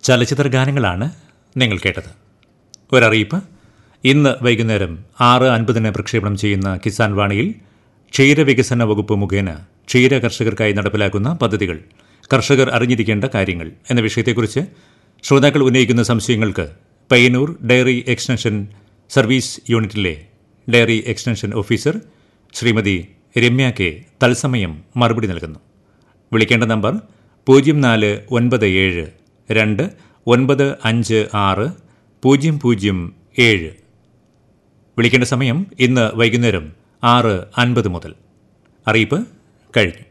ചലച്ചിത്ര ഗാനങ്ങളാണ് നിങ്ങൾ കേട്ടത് ഒരറിയിപ്പ് ഇന്ന് വൈകുന്നേരം ആറ് അൻപതിന് പ്രക്ഷേപണം ചെയ്യുന്ന കിസാൻ വാണിയിൽ ക്ഷീരവികസന വകുപ്പ് മുഖേന ക്ഷീര കർഷകർക്കായി നടപ്പിലാക്കുന്ന പദ്ധതികൾ കർഷകർ അറിഞ്ഞിരിക്കേണ്ട കാര്യങ്ങൾ എന്ന വിഷയത്തെക്കുറിച്ച് ശ്രോതാക്കൾ ഉന്നയിക്കുന്ന സംശയങ്ങൾക്ക് പയ്യന്നൂർ ഡയറി എക്സ്റ്റൻഷൻ സർവീസ് യൂണിറ്റിലെ dairy extension officer Shrimati Ramya K തത്സമയം മറുപടി നൽകുന്നു വിളിക്കേണ്ട നമ്പർ പൂജ്യം നാല് ഒൻപത് ഏഴ് രണ്ട് ഒൻപത് അഞ്ച് ആറ് പൂജ്യം പൂജ്യം ഏഴ് വിളിക്കേണ്ട സമയം ഇന്ന് വൈകുന്നേരം ആറ് അൻപത് മുതൽ അറിയിപ്പ് കഴിഞ്ഞു